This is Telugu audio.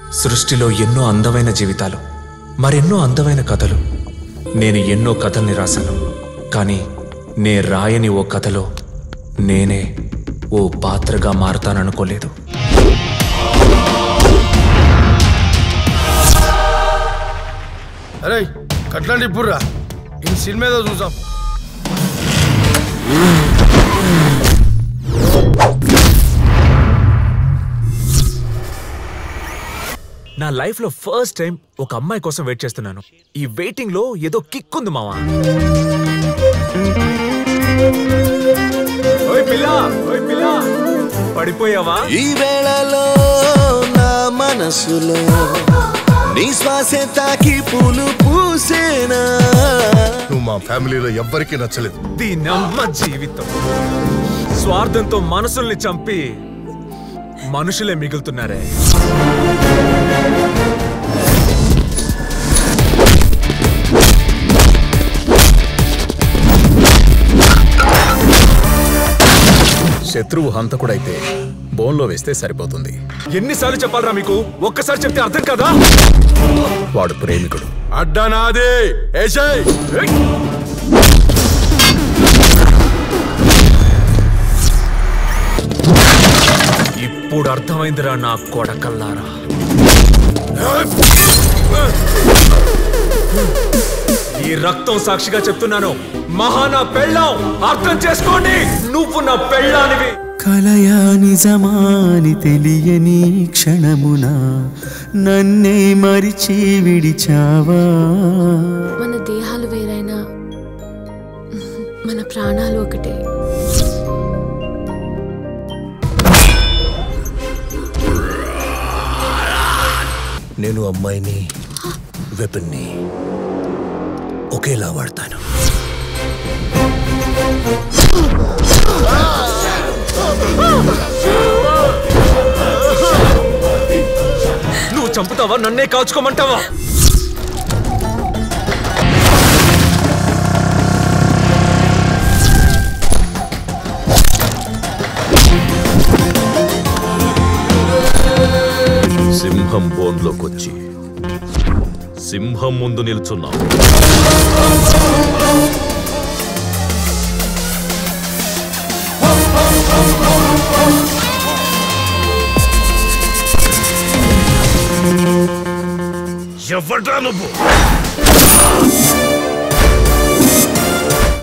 సృష్టిలో ఎన్నో అందమైన జీవితాలు మరెన్నో అందమైన కథలు నేను ఎన్నో కథల్ని రాశాను కానీ నే రాయని ఓ కథలో నేనే ఓ పాత్రగా మారతాననుకోలేదు అరే కట్లాంటి పుర్రా ఈ సినిమా ఏదో చూసాం నా లైఫ్ లో ఫస్ట్ టైం ఒక అమ్మాయి కోసం వెయిట్ చేస్తున్నాను ఈ వెయిటింగ్ లో ఏదో కిక్ ఉంది మావా ఓయ్ పిల్ల ఓయ్ పిల్ల పడిపోయావా ఈ వేళలో నా మనసులో నీ శ్వాసే తాకి పూలు పూసేనా నువ్వు మా ఫ్యామిలీలో ఎవ్వరికీ నచ్చలేదు దీనమ్మ జీవితం స్వార్థంతో మనసుల్ని చంపి మనుషులే మిగులుతున్నారే శత్రువు హంతకుడైతే బోన్లో వేస్తే సరిపోతుంది ఎన్నిసార్లు చెప్పాలరా మీకు ఒక్కసారి చెప్తే అర్థం కదా వాడు ప్రేమికుడు అడ్డా నాది ఏసై ఇప్పుడు అర్థమైందిరా నా కొడకల్లారా ఈ రక్తం సాక్షిగా చెప్తున్నాను మహా నా పెళ్ళాం అర్థం చేసుకోండి నువ్వు నా పెళ్ళానివి కలయా నిజమాని తెలియని క్షణమున నన్నే మరిచి విడిచావా మన దేహాలు వేరైనా మన ప్రాణాలు ఒకటే నేను అమ్మాయిని వెపన్ని ఒకేలా వాడతాను నువ్వు చంపుతావా నన్నే కాల్చుకోమంటావా సింహం బోన్లోకొచ్చి సింహం ముందు నిల్చున్నాం ఎవడ్రా నువ్వు